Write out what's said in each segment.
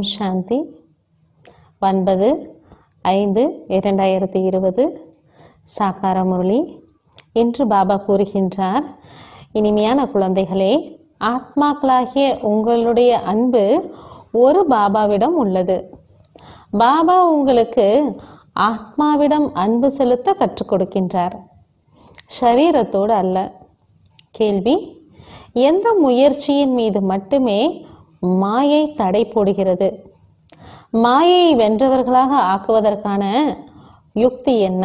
ஓம் சாந்தி ஒன்பது ஐந்து இரண்டாயிரத்தி இருபது சாக்கார முரளி இன்று பாபா கூறுகின்றார் இனிமையான குழந்தைகளே ஆத்மாக்களாகிய உங்களுடைய அன்பு ஒரு பாபாவிடம் உள்ளது பாபா உங்களுக்கு ஆத்மாவிடம் அன்பு செலுத்த கற்றுக் கொடுக்கின்றார் ஷரீரத்தோடு அல்ல கேள்வி எந்த முயற்சியின் மீது மட்டுமே மாயை தடை போடுகிறது மாயையை வென்றவர்களாக ஆக்குவதற்கான யுக்தி என்ன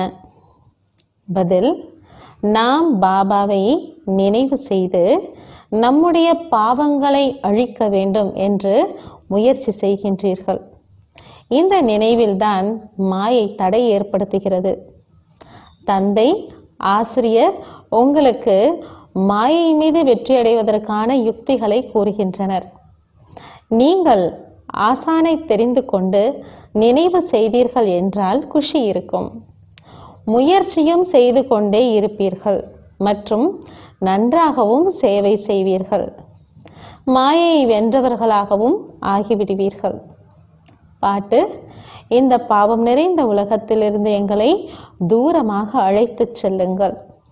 பதில் நாம் பாபாவை நினைவு செய்து நம்முடைய பாவங்களை அழிக்க வேண்டும் என்று முயற்சி செய்கின்றீர்கள் இந்த நினைவில்தான் மாயை தடை ஏற்படுத்துகிறது தந்தை ஆசிரியர் உங்களுக்கு மாயை மீது வெற்றியடைவதற்கான யுக்திகளை கூறுகின்றனர் நீங்கள் ஆசானை தெரிந்து கொண்டு நினைவு செய்தீர்கள் என்றால் குஷி இருக்கும் முயற்சியும் செய்து கொண்டே இருப்பீர்கள் மற்றும் நன்றாகவும் சேவை செய்வீர்கள் மாயை வென்றவர்களாகவும் ஆகிவிடுவீர்கள் பாட்டு இந்த பாவம் நிறைந்த உலகத்திலிருந்து எங்களை தூரமாக அழைத்துச் செல்லுங்கள்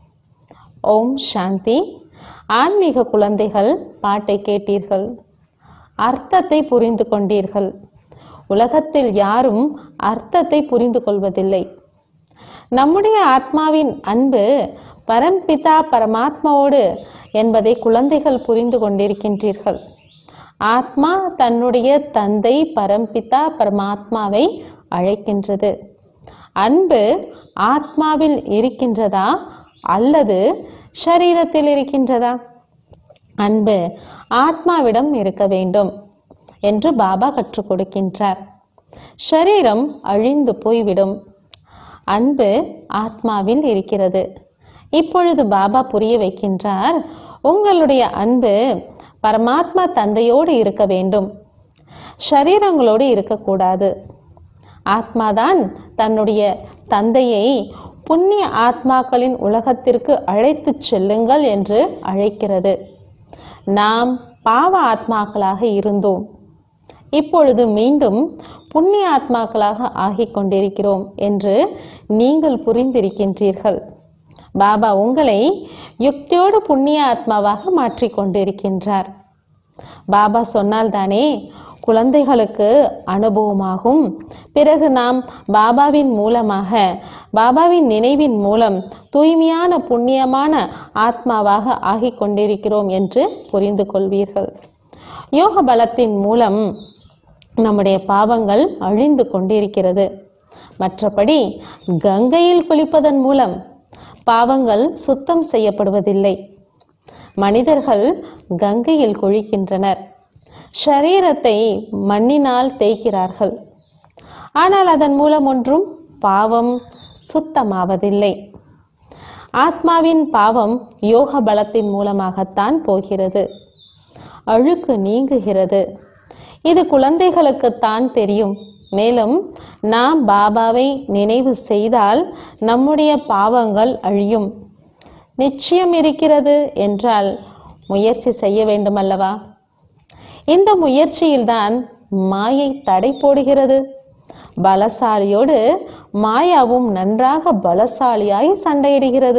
ஓம் சாந்தி ஆன்மீக குழந்தைகள் பாட்டை கேட்டீர்கள் அர்த்தத்தை புரிந்து கொண்டீர்கள் உலகத்தில் யாரும் அர்த்தத்தை புரிந்து கொள்வதில்லை நம்முடைய ஆத்மாவின் அன்பு பரம்பிதா பரமாத்மாவோடு என்பதை குழந்தைகள் புரிந்து கொண்டிருக்கின்றீர்கள் ஆத்மா தன்னுடைய தந்தை பரம்பிதா பரமாத்மாவை அழைக்கின்றது அன்பு ஆத்மாவில் இருக்கின்றதா அல்லது ஷரீரத்தில் இருக்கின்றதா அன்பு ஆத்மாவிடம் இருக்க வேண்டும் என்று பாபா கற்றுக் கொடுக்கின்றார் ஷரீரம் அழிந்து போய்விடும் அன்பு ஆத்மாவில் இருக்கிறது இப்பொழுது பாபா புரிய வைக்கின்றார் உங்களுடைய அன்பு பரமாத்மா தந்தையோடு இருக்க வேண்டும் ஷரீரங்களோடு இருக்கக்கூடாது ஆத்மாதான் தன்னுடைய தந்தையை புண்ணிய ஆத்மாக்களின் உலகத்திற்கு அழைத்துச் செல்லுங்கள் என்று அழைக்கிறது நாம் பாவ ஆத்மாக்களாக இருந்தோம் இப்பொழுது மீண்டும் புண்ணிய ஆத்மாக்களாக ஆகிக் கொண்டிருக்கிறோம் என்று நீங்கள் புரிந்திருக்கின்றீர்கள் பாபா உங்களை யுக்தியோடு புண்ணிய ஆத்மாவாக மாற்றிக் கொண்டிருக்கின்றார் பாபா சொன்னால் தானே குழந்தைகளுக்கு அனுபவமாகும் பிறகு நாம் பாபாவின் மூலமாக பாபாவின் நினைவின் மூலம் தூய்மையான புண்ணியமான ஆத்மாவாக ஆகிக் கொண்டிருக்கிறோம் என்று புரிந்து கொள்வீர்கள் யோக பலத்தின் மூலம் நம்முடைய பாவங்கள் அழிந்து கொண்டிருக்கிறது மற்றபடி கங்கையில் குளிப்பதன் மூலம் பாவங்கள் சுத்தம் செய்யப்படுவதில்லை மனிதர்கள் கங்கையில் குளிக்கின்றனர் ஷரீரத்தை மண்ணினால் தேய்க்கிறார்கள் ஆனால் அதன் மூலம் ஒன்றும் பாவம் சுத்தமாவதில்லை ஆத்மாவின் பாவம் யோக பலத்தின் மூலமாகத்தான் போகிறது அழுக்கு நீங்குகிறது இது குழந்தைகளுக்குத்தான் தெரியும் மேலும் நாம் பாபாவை நினைவு செய்தால் நம்முடைய பாவங்கள் அழியும் நிச்சயம் இருக்கிறது என்றால் முயற்சி செய்ய வேண்டுமல்லவா இந்த முயற்சியில்தான் மாயை தடை போடுகிறது பலசாலியோடு மாயாவும் நன்றாக பலசாலியாய் சண்டையிடுகிறது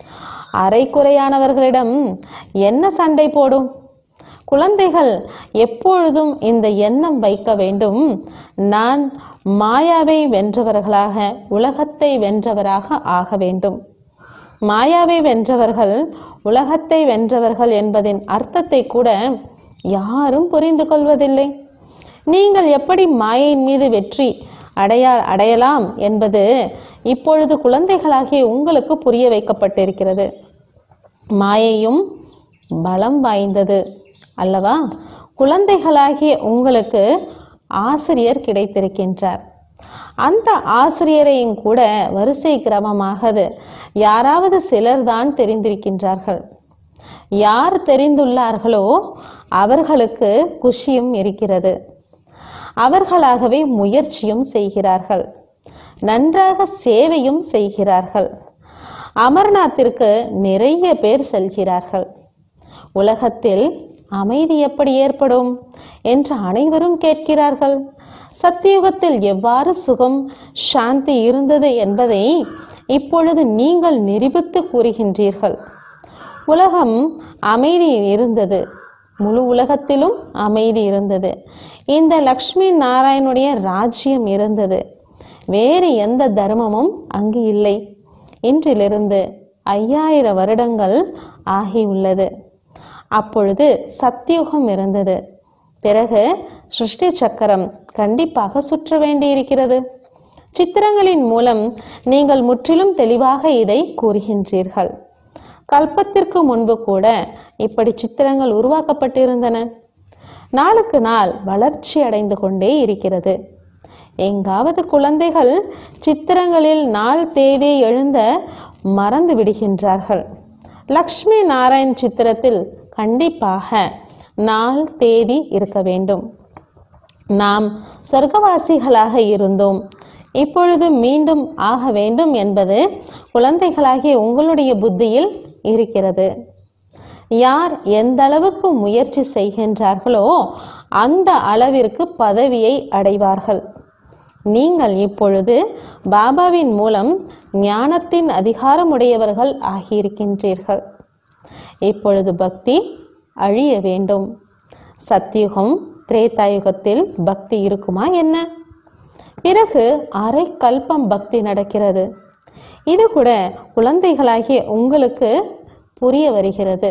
அரைக்குறையானவர்களிடம் என்ன சண்டை போடும் குழந்தைகள் எப்பொழுதும் இந்த எண்ணம் வைக்க வேண்டும் நான் மாயாவை வென்றவர்களாக உலகத்தை வென்றவராக ஆக வேண்டும் மாயாவை வென்றவர்கள் உலகத்தை வென்றவர்கள் என்பதின் அர்த்தத்தை கூட யாரும் புரிந்து கொள்வதில்லை நீங்கள் எப்படி மாயையின் மீது வெற்றி அடையா அடையலாம் என்பது இப்பொழுது குழந்தைகளாகிய உங்களுக்கு புரிய வைக்கப்பட்டிருக்கிறது மாயையும் பலம் வாய்ந்தது அல்லவா குழந்தைகளாகிய உங்களுக்கு ஆசிரியர் கிடைத்திருக்கின்றார் அந்த ஆசிரியரையும் கூட வரிசை கிரமமாக யாராவது சிலர்தான் தெரிந்திருக்கின்றார்கள் யார் தெரிந்துள்ளார்களோ அவர்களுக்கு குஷியும் இருக்கிறது அவர்களாகவே முயற்சியும் செய்கிறார்கள் நன்றாக சேவையும் செய்கிறார்கள் அமர்நாத்திற்கு நிறைய பேர் செல்கிறார்கள் உலகத்தில் அமைதி எப்படி ஏற்படும் என்று அனைவரும் கேட்கிறார்கள் சத்தியுகத்தில் எவ்வாறு சுகம் சாந்தி இருந்தது என்பதை இப்பொழுது நீங்கள் நிரூபித்து கூறுகின்றீர்கள் உலகம் அமைதி இருந்தது முழு உலகத்திலும் அமைதி இருந்தது இந்த லக்ஷ்மி நாராயணுடைய ராஜ்யம் இருந்தது வேறு எந்த தர்மமும் அங்கு இல்லை இன்றிலிருந்து ஐயாயிரம் வருடங்கள் ஆகியுள்ளது அப்பொழுது சத்தியுகம் இருந்தது பிறகு சிருஷ்டி சக்கரம் கண்டிப்பாக சுற்ற வேண்டியிருக்கிறது சித்திரங்களின் மூலம் நீங்கள் முற்றிலும் தெளிவாக இதை கூறுகின்றீர்கள் கல்பத்திற்கு முன்பு கூட இப்படி சித்திரங்கள் உருவாக்கப்பட்டிருந்தன நாளுக்கு நாள் வளர்ச்சி அடைந்து கொண்டே இருக்கிறது எங்காவது குழந்தைகள் சித்திரங்களில் நாள் தேதி எழுந்த மறந்து விடுகின்றார்கள் லக்ஷ்மி நாராயண் சித்திரத்தில் கண்டிப்பாக நாள் தேதி இருக்க வேண்டும் நாம் சொர்க்கவாசிகளாக இருந்தோம் இப்பொழுது மீண்டும் ஆக வேண்டும் என்பது குழந்தைகளாகிய உங்களுடைய புத்தியில் இருக்கிறது யார் எந்த அளவுக்கு முயற்சி செய்கின்றார்களோ அந்த அளவிற்கு பதவியை அடைவார்கள் நீங்கள் இப்பொழுது பாபாவின் மூலம் ஞானத்தின் அதிகாரமுடையவர்கள் ஆகியிருக்கின்றீர்கள் இப்பொழுது பக்தி அழிய வேண்டும் சத்தியுகம் திரேதாயுகத்தில் பக்தி இருக்குமா என்ன பிறகு அரை கல்பம் பக்தி நடக்கிறது இது கூட குழந்தைகளாகிய உங்களுக்கு புரிய வருகிறது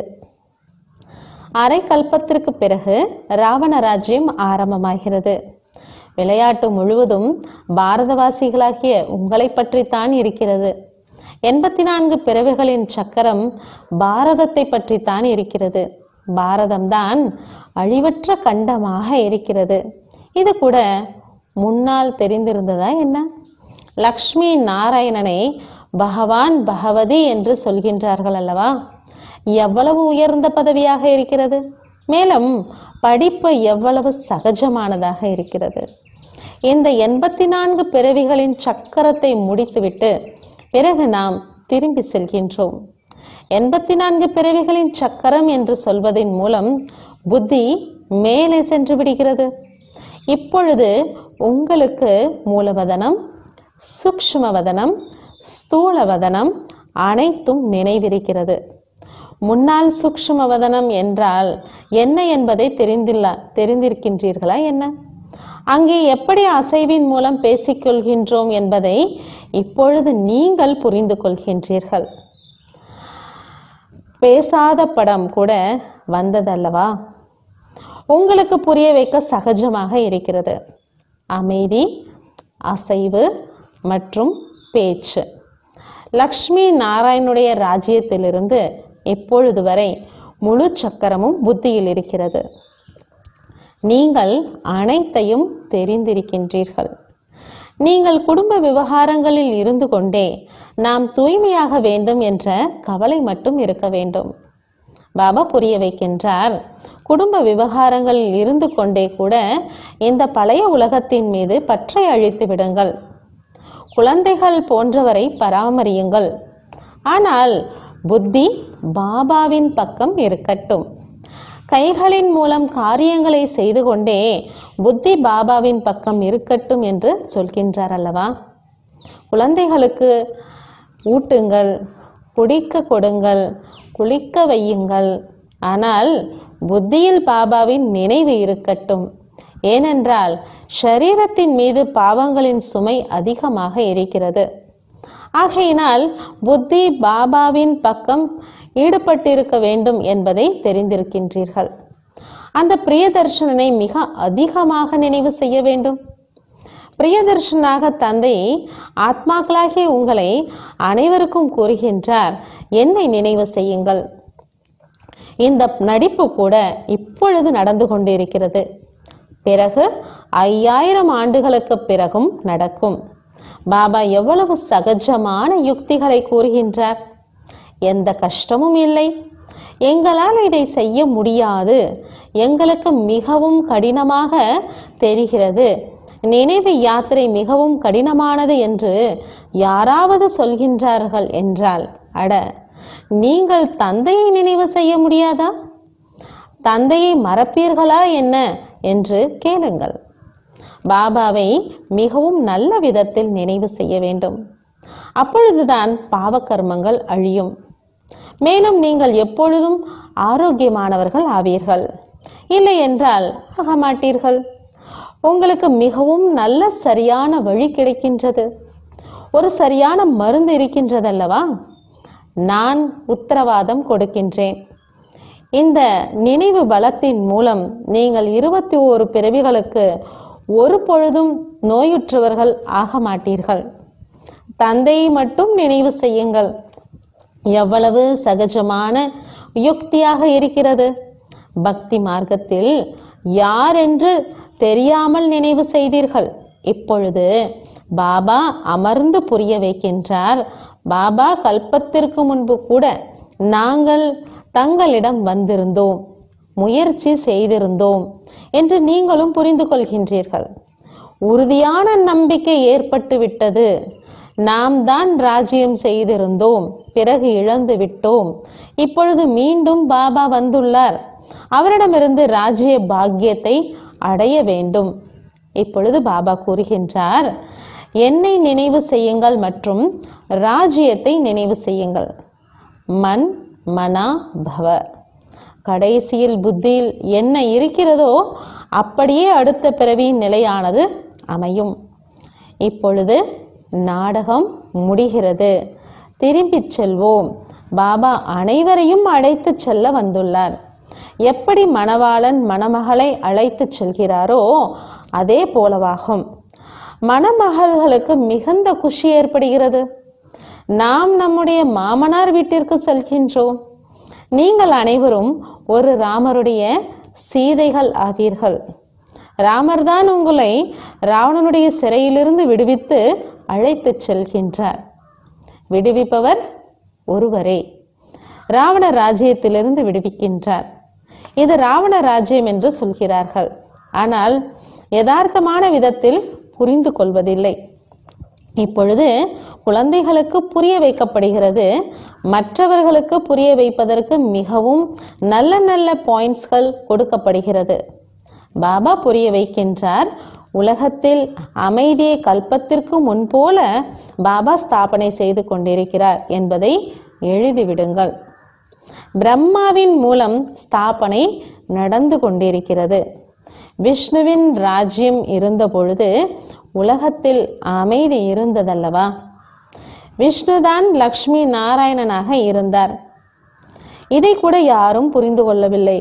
அரை கல்பத்திற்கு பிறகு ராவண ராஜ்யம் ஆரம்பமாகிறது விளையாட்டு முழுவதும் பாரதவாசிகளாகிய உங்களை பற்றித்தான் இருக்கிறது எண்பத்தி நான்கு பிறவிகளின் சக்கரம் பாரதத்தை பற்றித்தான் இருக்கிறது பாரதம்தான் அழிவற்ற கண்டமாக இருக்கிறது இது கூட முன்னால் தெரிந்திருந்ததா என்ன லக்ஷ்மி நாராயணனை பகவான் பகவதி என்று சொல்கின்றார்கள் அல்லவா எவ்வளவு உயர்ந்த பதவியாக இருக்கிறது மேலும் படிப்பு எவ்வளவு சகஜமானதாக இருக்கிறது இந்த எண்பத்தி நான்கு பிறவிகளின் சக்கரத்தை முடித்துவிட்டு பிறகு நாம் திரும்பி செல்கின்றோம் எண்பத்தி நான்கு பிறவிகளின் சக்கரம் என்று சொல்வதின் மூலம் புத்தி மேலே சென்று விடுகிறது இப்பொழுது உங்களுக்கு மூலவதனம் சூக்ஷ்மவதனம் ஸ்தூலவதனம் அனைத்தும் நினைவிருக்கிறது முன்னால் சூக்ஷ்மவதனம் என்றால் என்ன என்பதை தெரிந்தில்ல தெரிந்திருக்கின்றீர்களா என்ன அங்கே எப்படி அசைவின் மூலம் பேசிக்கொள்கின்றோம் என்பதை இப்பொழுது நீங்கள் புரிந்து கொள்கின்றீர்கள் பேசாத படம் கூட வந்ததல்லவா உங்களுக்கு புரிய வைக்க சகஜமாக இருக்கிறது அமைதி அசைவு மற்றும் பேச்சு லக்ஷ்மி நாராயணுடைய ராஜ்யத்திலிருந்து இப்பொழுது வரை முழு சக்கரமும் புத்தியில் இருக்கிறது நீங்கள் அனைத்தையும் தெரிந்திருக்கின்றீர்கள் நீங்கள் குடும்ப விவகாரங்களில் இருந்து கொண்டே நாம் தூய்மையாக வேண்டும் என்ற கவலை மட்டும் இருக்க வேண்டும் பாபா புரிய வைக்கின்றார் குடும்ப விவகாரங்களில் இருந்து கொண்டே கூட இந்த பழைய உலகத்தின் மீது பற்றை அழித்து விடுங்கள் குழந்தைகள் போன்றவரை பராமரியுங்கள் ஆனால் புத்தி பாபாவின் பக்கம் இருக்கட்டும் கைகளின் மூலம் காரியங்களை செய்து கொண்டே புத்தி பாபாவின் பக்கம் இருக்கட்டும் என்று சொல்கின்றார் அல்லவா குழந்தைகளுக்கு ஊட்டுங்கள் குடிக்க கொடுங்கள் குளிக்க வையுங்கள் ஆனால் புத்தியில் பாபாவின் நினைவு இருக்கட்டும் ஏனென்றால் ஷரீரத்தின் மீது பாவங்களின் சுமை அதிகமாக இருக்கிறது ஆகையினால் புத்தி பாபாவின் பக்கம் ஈடுபட்டிருக்க வேண்டும் என்பதை தெரிந்திருக்கின்றீர்கள் அந்த பிரியதர்ஷனனை மிக அதிகமாக நினைவு செய்ய வேண்டும் பிரியதர்ஷனாக தந்தை ஆத்மாக்களாகிய உங்களை அனைவருக்கும் கூறுகின்றார் என்னை நினைவு செய்யுங்கள் இந்த நடிப்பு கூட இப்பொழுது நடந்து கொண்டிருக்கிறது பிறகு ஐயாயிரம் ஆண்டுகளுக்கு பிறகும் நடக்கும் பாபா எவ்வளவு சகஜமான யுக்திகளை கூறுகின்றார் எந்த கஷ்டமும் இல்லை எங்களால் இதை செய்ய முடியாது எங்களுக்கு மிகவும் கடினமாக தெரிகிறது நினைவு யாத்திரை மிகவும் கடினமானது என்று யாராவது சொல்கின்றார்கள் என்றால் அட நீங்கள் தந்தையை நினைவு செய்ய முடியாதா தந்தையை மறப்பீர்களா என்ன என்று கேளுங்கள் பாபாவை மிகவும் நல்ல விதத்தில் நினைவு செய்ய வேண்டும் அப்பொழுதுதான் பாவக்கர்மங்கள் அழியும் மேலும் நீங்கள் எப்பொழுதும் ஆரோக்கியமானவர்கள் ஆவீர்கள் இல்லை என்றால் ஆக மாட்டீர்கள் உங்களுக்கு மிகவும் நல்ல சரியான வழி கிடைக்கின்றது ஒரு சரியான மருந்து இருக்கின்றதல்லவா நான் உத்தரவாதம் கொடுக்கின்றேன் இந்த நினைவு பலத்தின் மூலம் நீங்கள் இருபத்தி ஓரு பிறவிகளுக்கு ஒரு பொழுதும் நோயுற்றவர்கள் ஆக மாட்டீர்கள் தந்தையை மட்டும் நினைவு செய்யுங்கள் எவ்வளவு சகஜமான யுக்தியாக இருக்கிறது பக்தி மார்க்கத்தில் யார் என்று தெரியாமல் நினைவு செய்தீர்கள் இப்பொழுது பாபா அமர்ந்து புரிய வைக்கின்றார் பாபா கல்பத்திற்கு முன்பு கூட நாங்கள் தங்களிடம் வந்திருந்தோம் முயற்சி செய்திருந்தோம் என்று நீங்களும் புரிந்து கொள்கின்றீர்கள் உறுதியான நம்பிக்கை ஏற்பட்டு விட்டது நாம் தான் ராஜ்யம் செய்திருந்தோம் பிறகு இழந்து விட்டோம் இப்பொழுது மீண்டும் பாபா வந்துள்ளார் அவரிடமிருந்து ராஜ்ய பாக்கியத்தை அடைய வேண்டும் இப்பொழுது பாபா கூறுகின்றார் என்னை நினைவு செய்யுங்கள் மற்றும் ராஜ்யத்தை நினைவு செய்யுங்கள் மன் மனா பவ கடைசியில் புத்தியில் என்ன இருக்கிறதோ அப்படியே அடுத்த பிறவியின் நிலையானது அமையும் இப்பொழுது நாடகம் முடிகிறது திரும்பிச் செல்வோம் பாபா அனைவரையும் அழைத்துச் செல்ல வந்துள்ளார் எப்படி மணவாளன் மணமகளை அழைத்துச் செல்கிறாரோ அதே போலவாகும் மணமகள்களுக்கு மிகுந்த குஷி ஏற்படுகிறது நாம் நம்முடைய மாமனார் வீட்டிற்கு செல்கின்றோம் நீங்கள் அனைவரும் ஒரு ராமருடைய சீதைகள் ஆவீர்கள் ராமர் தான் உங்களை ராவணனுடைய சிறையிலிருந்து விடுவித்து அழைத்துச் செல்கின்றார் விடுவிப்பவர் ஒருவரே ராவண ராஜ்யத்திலிருந்து விடுவிக்கின்றார் இது ராவண ராஜ்யம் என்று சொல்கிறார்கள் ஆனால் யதார்த்தமான விதத்தில் புரிந்து கொள்வதில்லை இப்பொழுது குழந்தைகளுக்கு புரிய வைக்கப்படுகிறது மற்றவர்களுக்கு புரிய வைப்பதற்கு மிகவும் நல்ல நல்ல பாயிண்ட்ஸ்கள் கொடுக்கப்படுகிறது பாபா புரிய வைக்கின்றார் உலகத்தில் அமைதியை கல்பத்திற்கு முன்போல பாபா ஸ்தாபனை செய்து கொண்டிருக்கிறார் என்பதை எழுதிவிடுங்கள் பிரம்மாவின் மூலம் ஸ்தாபனை நடந்து கொண்டிருக்கிறது விஷ்ணுவின் ராஜ்யம் இருந்த பொழுது உலகத்தில் அமைதி இருந்ததல்லவா விஷ்ணுதான் லக்ஷ்மி நாராயணனாக இருந்தார் இதை கூட யாரும் புரிந்து கொள்ளவில்லை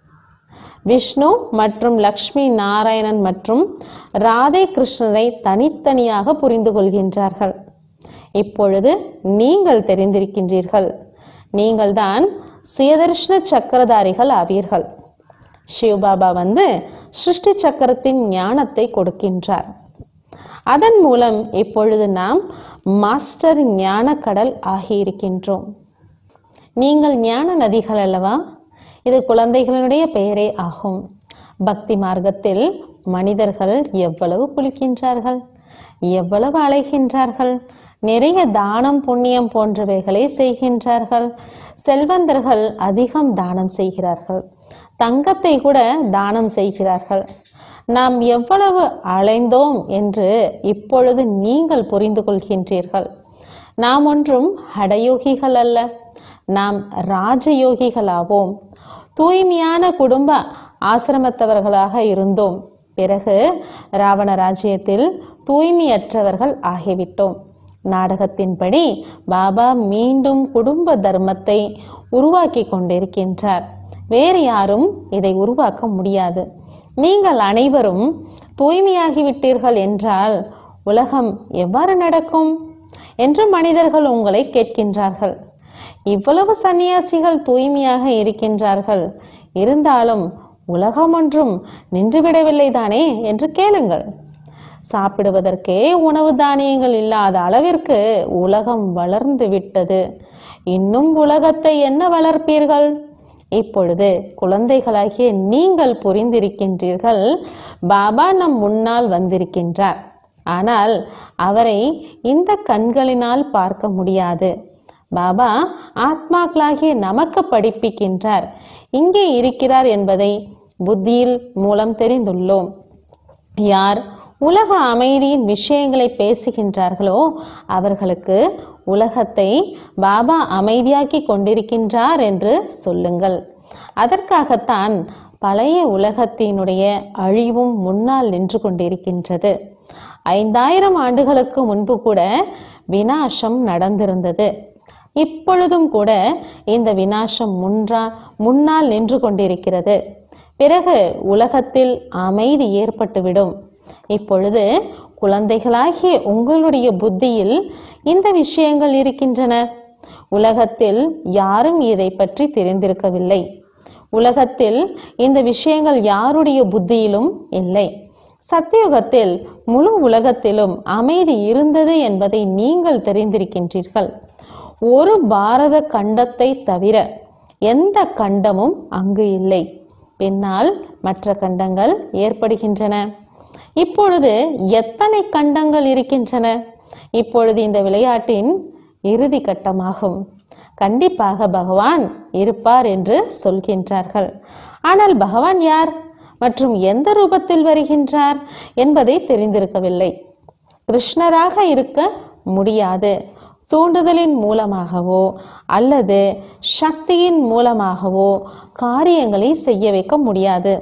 விஷ்ணு மற்றும் லக்ஷ்மி நாராயணன் மற்றும் ராதே கிருஷ்ணரை தனித்தனியாக புரிந்து கொள்கின்றார்கள் இப்பொழுது நீங்கள் தெரிந்திருக்கின்றீர்கள் நீங்கள்தான் சுயதர்ஷன சக்கரதாரிகள் ஆவீர்கள் சிவபாபா வந்து சிருஷ்டி சக்கரத்தின் ஞானத்தை கொடுக்கின்றார் அதன் மூலம் இப்பொழுது நாம் மாஸ்டர் ஞான கடல் ஆகியிருக்கின்றோம் நீங்கள் ஞான நதிகள் அல்லவா இது குழந்தைகளுடைய பெயரே ஆகும் பக்தி மார்க்கத்தில் மனிதர்கள் எவ்வளவு குளிக்கின்றார்கள் எவ்வளவு அலைகின்றார்கள் நிறைய தானம் புண்ணியம் போன்றவைகளை செய்கின்றார்கள் செல்வந்தர்கள் அதிகம் தானம் செய்கிறார்கள் தங்கத்தை கூட தானம் செய்கிறார்கள் நாம் எவ்வளவு அலைந்தோம் என்று இப்பொழுது நீங்கள் புரிந்து கொள்கின்றீர்கள் நாம் ஒன்றும் ஹடயோகிகள் அல்ல நாம் ராஜயோகிகளாவோம் தூய்மையான குடும்ப ஆசிரமத்தவர்களாக இருந்தோம் பிறகு ராவண ராஜ்யத்தில் தூய்மையற்றவர்கள் ஆகிவிட்டோம் நாடகத்தின்படி பாபா மீண்டும் குடும்ப தர்மத்தை உருவாக்கி கொண்டிருக்கின்றார் வேறு யாரும் இதை உருவாக்க முடியாது நீங்கள் அனைவரும் தூய்மையாகிவிட்டீர்கள் என்றால் உலகம் எவ்வாறு நடக்கும் என்று மனிதர்கள் உங்களை கேட்கின்றார்கள் இவ்வளவு சன்னியாசிகள் தூய்மையாக இருக்கின்றார்கள் இருந்தாலும் உலகம் ஒன்றும் நின்றுவிடவில்லை தானே என்று கேளுங்கள் சாப்பிடுவதற்கே உணவு தானியங்கள் இல்லாத அளவிற்கு உலகம் வளர்ந்து விட்டது இன்னும் உலகத்தை என்ன வளர்ப்பீர்கள் இப்பொழுது குழந்தைகளாகிய நீங்கள் புரிந்திருக்கின்றீர்கள் பாபா நம் முன்னால் வந்திருக்கின்றார் ஆனால் அவரை இந்த கண்களினால் பார்க்க முடியாது பாபா ஆத்மாக்களாகிய நமக்கு படிப்பிக்கின்றார் இங்கே இருக்கிறார் என்பதை புத்தியில் மூலம் தெரிந்துள்ளோம் யார் உலக அமைதியின் விஷயங்களை பேசுகின்றார்களோ அவர்களுக்கு உலகத்தை பாபா அமைதியாக்கி கொண்டிருக்கின்றார் என்று சொல்லுங்கள் அதற்காகத்தான் பழைய உலகத்தினுடைய அழிவும் முன்னால் நின்று கொண்டிருக்கின்றது ஐந்தாயிரம் ஆண்டுகளுக்கு முன்பு கூட வினாசம் நடந்திருந்தது இப்பொழுதும் கூட இந்த வினாசம் முன்றா முன்னால் நின்று கொண்டிருக்கிறது பிறகு உலகத்தில் அமைதி ஏற்பட்டுவிடும் இப்பொழுது குழந்தைகளாகிய உங்களுடைய புத்தியில் இந்த விஷயங்கள் இருக்கின்றன உலகத்தில் யாரும் இதை பற்றி தெரிந்திருக்கவில்லை உலகத்தில் இந்த விஷயங்கள் யாருடைய புத்தியிலும் இல்லை சத்தியுகத்தில் முழு உலகத்திலும் அமைதி இருந்தது என்பதை நீங்கள் தெரிந்திருக்கின்றீர்கள் ஒரு பாரத கண்டத்தை தவிர எந்த கண்டமும் அங்கு இல்லை பின்னால் மற்ற கண்டங்கள் ஏற்படுகின்றன இப்பொழுது எத்தனை கண்டங்கள் இருக்கின்றன இப்பொழுது இந்த விளையாட்டின் இறுதி கட்டமாகும் கண்டிப்பாக பகவான் இருப்பார் என்று சொல்கின்றார்கள் ஆனால் பகவான் யார் மற்றும் எந்த ரூபத்தில் வருகின்றார் என்பதை தெரிந்திருக்கவில்லை கிருஷ்ணராக இருக்க முடியாது தூண்டுதலின் மூலமாகவோ அல்லது சக்தியின் மூலமாகவோ காரியங்களை செய்ய வைக்க முடியாது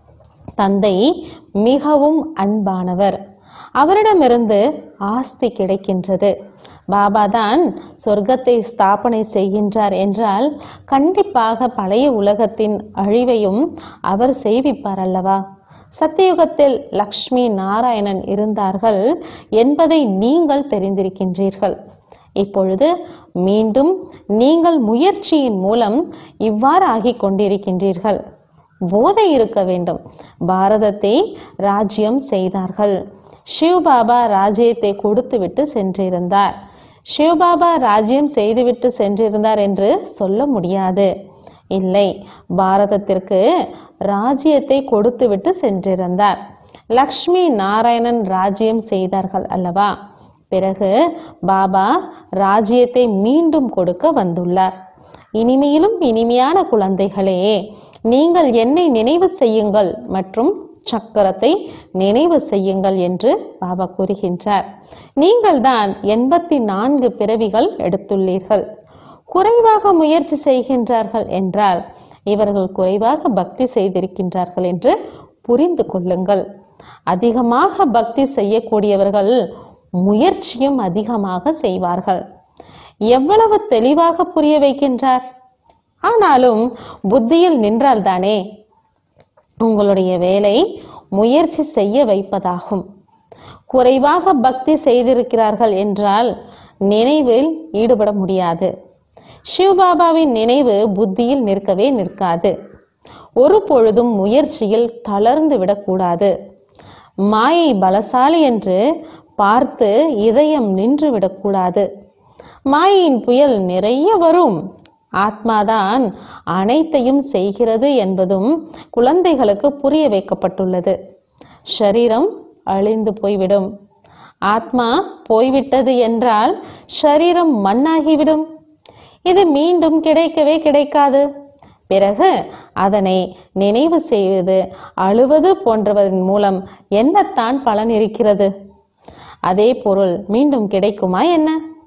தந்தை மிகவும் அன்பானவர் அவரிடமிருந்து ஆஸ்தி கிடைக்கின்றது பாபா தான் சொர்க்கத்தை ஸ்தாபனை செய்கின்றார் என்றால் கண்டிப்பாக பழைய உலகத்தின் அழிவையும் அவர் செய்விப்பார் அல்லவா சத்தியுகத்தில் லக்ஷ்மி நாராயணன் இருந்தார்கள் என்பதை நீங்கள் தெரிந்திருக்கின்றீர்கள் இப்பொழுது மீண்டும் நீங்கள் முயற்சியின் மூலம் இவ்வாறு ஆகிக் கொண்டிருக்கின்றீர்கள் போதை இருக்க வேண்டும் பாரதத்தை ராஜ்யம் செய்தார்கள் சிவபாபா ராஜ்யத்தை கொடுத்துவிட்டு சென்றிருந்தார் சிவபாபா ராஜ்யம் செய்துவிட்டு சென்றிருந்தார் என்று சொல்ல முடியாது இல்லை பாரதத்திற்கு ராஜ்யத்தை கொடுத்துவிட்டு சென்றிருந்தார் லக்ஷ்மி நாராயணன் ராஜ்யம் செய்தார்கள் அல்லவா பிறகு பாபா ராஜ்யத்தை மீண்டும் கொடுக்க வந்துள்ளார் இனிமையிலும் இனிமையான குழந்தைகளே நீங்கள் என்னை நினைவு செய்யுங்கள் மற்றும் சக்கரத்தை நினைவு செய்யுங்கள் என்று பாபா கூறுகின்றார் நீங்கள் தான் எண்பத்தி நான்கு பிறவிகள் எடுத்துள்ளீர்கள் குறைவாக முயற்சி செய்கின்றார்கள் என்றால் இவர்கள் குறைவாக பக்தி செய்திருக்கின்றார்கள் என்று புரிந்து கொள்ளுங்கள் அதிகமாக பக்தி செய்யக்கூடியவர்கள் முயற்சியும் அதிகமாக செய்வார்கள் எவ்வளவு தெளிவாக புரிய வைக்கின்றார் ஆனாலும் புத்தியில் நின்றால்தானே உங்களுடைய வேலை முயற்சி செய்ய வைப்பதாகும் குறைவாக பக்தி செய்திருக்கிறார்கள் என்றால் நினைவில் ஈடுபட முடியாது சிவபாபாவின் நினைவு புத்தியில் நிற்கவே நிற்காது ஒரு பொழுதும் முயற்சியில் தளர்ந்து விடக்கூடாது மாயை பலசாலி என்று பார்த்து இதயம் நின்று விடக்கூடாது மாயையின் புயல் நிறைய வரும் ஆத்மாதான் அனைத்தையும் செய்கிறது என்பதும் குழந்தைகளுக்கு புரிய வைக்கப்பட்டுள்ளது ஷரீரம் அழிந்து போய்விடும் ஆத்மா போய்விட்டது என்றால் ஷரீரம் மண்ணாகிவிடும் இது மீண்டும் கிடைக்கவே கிடைக்காது பிறகு அதனை நினைவு செய்வது அழுவது போன்றவதன் மூலம் என்னத்தான் பலன் இருக்கிறது அதே பொருள் மீண்டும் கிடைக்குமா என்ன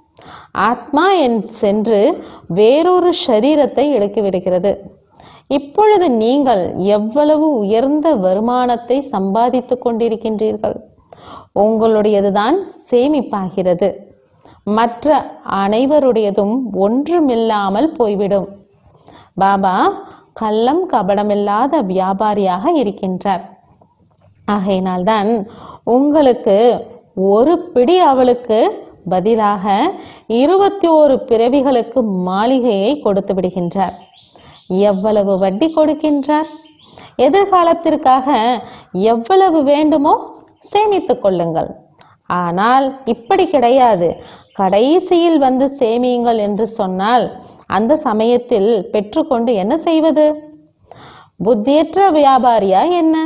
ஆத்மா என் சென்று வேறொரு ஷரீரத்தை எடுக்கிவிடுகிறது இப்பொழுது நீங்கள் எவ்வளவு உயர்ந்த வருமானத்தை சம்பாதித்துக் கொண்டிருக்கின்றீர்கள் உங்களுடையதுதான் சேமிப்பாகிறது மற்ற அனைவருடையதும் ஒன்றுமில்லாமல் போய்விடும் பாபா கள்ளம் கபடமில்லாத வியாபாரியாக இருக்கின்றார் ஆகையினால்தான் உங்களுக்கு ஒரு பிடி அவளுக்கு பதிலாக இருபத்தி ஓரு பிறவிகளுக்கு மாளிகையை கொடுத்து விடுகின்றார் எவ்வளவு வட்டி கொடுக்கின்றார் எதிர்காலத்திற்காக எவ்வளவு வேண்டுமோ சேமித்துக் கொள்ளுங்கள் ஆனால் இப்படி கிடையாது கடைசியில் வந்து சேமியுங்கள் என்று சொன்னால் அந்த சமயத்தில் பெற்றுக்கொண்டு என்ன செய்வது புத்தியற்ற வியாபாரியா என்ன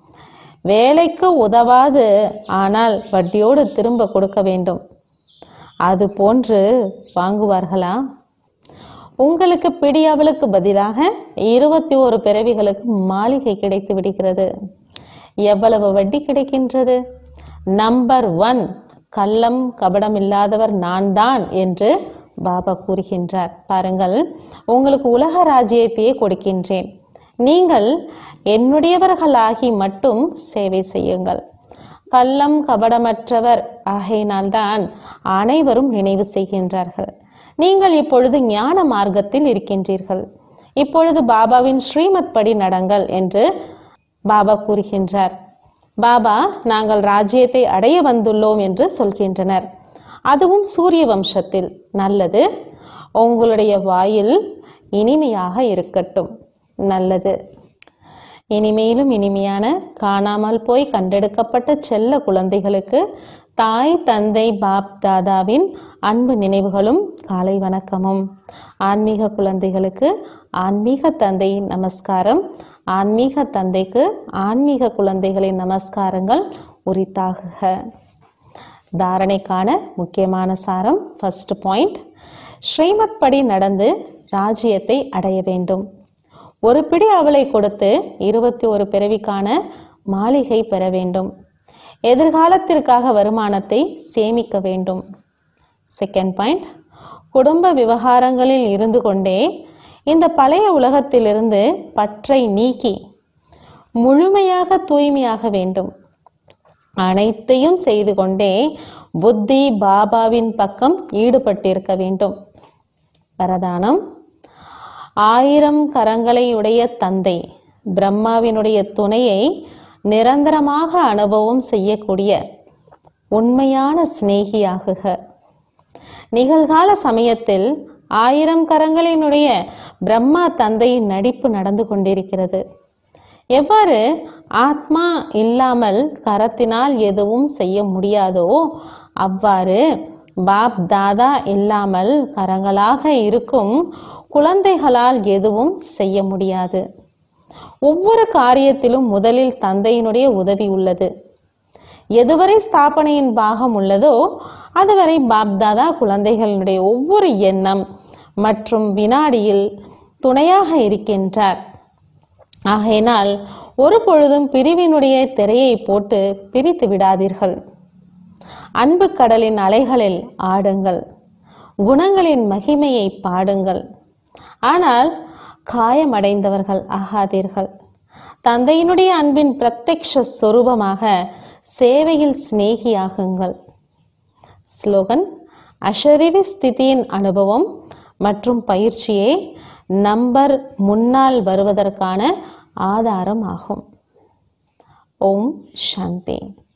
வேலைக்கு உதவாது ஆனால் வட்டியோடு திரும்ப கொடுக்க வேண்டும் அது போன்று வாங்குவார்களா உங்களுக்கு பிடியவளுக்கு பதிலாக இருபத்தி ஒரு பிறவிகளுக்கு மாளிகை கிடைத்து விடுகிறது எவ்வளவு வட்டி கிடைக்கின்றது நம்பர் ஒன் கள்ளம் கபடம் இல்லாதவர் நான் தான் என்று பாபா கூறுகின்றார் பாருங்கள் உங்களுக்கு உலக ராஜ்யத்தையே கொடுக்கின்றேன் நீங்கள் என்னுடையவர்களாகி மட்டும் சேவை செய்யுங்கள் கள்ளம் கபடமற்றவர் ஆகையினால்தான் அனைவரும் நினைவு செய்கின்றார்கள் நீங்கள் இப்பொழுது ஞான மார்க்கத்தில் இருக்கின்றீர்கள் இப்பொழுது பாபாவின் ஸ்ரீமத் படி நடங்கள் என்று பாபா கூறுகின்றார் பாபா நாங்கள் ராஜ்யத்தை அடைய வந்துள்ளோம் என்று சொல்கின்றனர் அதுவும் சூரிய வம்சத்தில் நல்லது உங்களுடைய வாயில் இனிமையாக இருக்கட்டும் நல்லது இனிமேலும் இனிமையான காணாமல் போய் கண்டெடுக்கப்பட்ட செல்ல குழந்தைகளுக்கு தாய் தந்தை பாப் தாதாவின் அன்பு நினைவுகளும் காலை வணக்கமும் ஆன்மீக குழந்தைகளுக்கு ஆன்மீக தந்தையின் நமஸ்காரம் ஆன்மீக தந்தைக்கு ஆன்மீக குழந்தைகளின் நமஸ்காரங்கள் உரித்தாகுக தாரணைக்கான முக்கியமான சாரம் ஃபர்ஸ்ட் பாயிண்ட் ஸ்ரீமத் படி நடந்து ராஜ்யத்தை அடைய வேண்டும் ஒரு பிடி அவளை கொடுத்து இருபத்தி ஒரு பிறவிக்கான மாளிகை பெற வேண்டும் எதிர்காலத்திற்காக வருமானத்தை சேமிக்க வேண்டும் செகண்ட் பாயிண்ட் குடும்ப விவகாரங்களில் இருந்து கொண்டே இந்த பழைய உலகத்திலிருந்து பற்றை நீக்கி முழுமையாக தூய்மையாக வேண்டும் அனைத்தையும் செய்து கொண்டே புத்தி பாபாவின் பக்கம் ஈடுபட்டிருக்க வேண்டும் வரதானம் ஆயிரம் கரங்களை உடைய தந்தை பிரம்மாவினுடைய துணையை நிரந்தரமாக அனுபவம் செய்யக்கூடிய உண்மையான சிநேகியாகுக நிகழ்கால சமயத்தில் ஆயிரம் கரங்களினுடைய பிரம்மா தந்தையின் நடிப்பு நடந்து கொண்டிருக்கிறது எவ்வாறு ஆத்மா இல்லாமல் கரத்தினால் எதுவும் செய்ய முடியாதோ அவ்வாறு பாப் தாதா இல்லாமல் கரங்களாக இருக்கும் குழந்தைகளால் எதுவும் செய்ய முடியாது ஒவ்வொரு காரியத்திலும் முதலில் தந்தையினுடைய உதவி உள்ளது எதுவரை ஸ்தாபனையின் பாகம் உள்ளதோ அதுவரை பாப்தாதா குழந்தைகளினுடைய ஒவ்வொரு எண்ணம் மற்றும் வினாடியில் துணையாக இருக்கின்றார் ஆகையினால் ஒரு பொழுதும் பிரிவினுடைய திரையை போட்டு பிரித்து விடாதீர்கள் அன்பு கடலின் அலைகளில் ஆடுங்கள் குணங்களின் மகிமையை பாடுங்கள் ஆனால் காயமடைந்தவர்கள் ஆகாதீர்கள் தந்தையினுடைய அன்பின் பிரத்யக்ஷ சொரூபமாக சேவையில் சிநேகியாகுங்கள் ஸ்லோகன் அஷரீரி ஸ்திதியின் அனுபவம் மற்றும் பயிற்சியே நம்பர் முன்னால் வருவதற்கான ஆதாரம் ஆகும் ஓம் சாந்தி